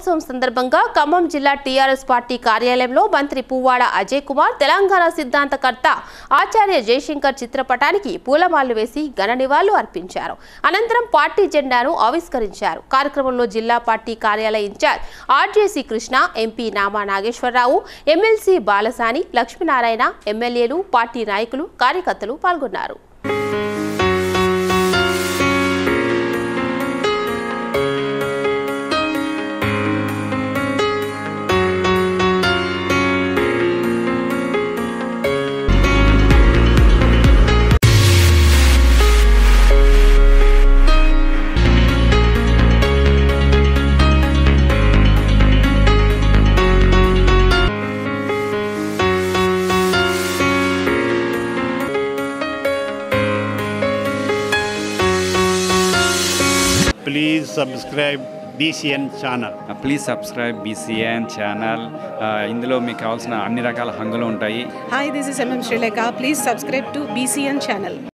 దినోత్సవం సందర్భంగా ఖమ్మం జిల్లా టీఆర్ఎస్ పార్టీ కార్యాలయంలో మంత్రి పువ్వాడ అజయ్ కుమార్ తెలంగాణ సిద్ధాంతకర్త ఆచార్య జయశంకర్ చిత్రపటానికి పూలమాలలు వేసి ఘన నివాళులు అర్పించారు అనంతరం పార్టీ జెండాను ఆవిష్కరించారు కార్యక్రమంలో జిల్లా పార్టీ కార్యాలయ incharge RJC Krishna MP Nama Nageswara Rao MLC Balasani Lakshminarayana ఎమ్మెల్యేలు పార్టీ నాయకులు కార్యకర్తలు పాల్గొన్నారు please subscribe BCN channel. Please subscribe BCN channel ఇందులో మీకు కావాల్సిన అన్ని రకాల హంగులు ఉంటాయి Hi, this is MM Sri Lanka. Please subscribe to BCN channel.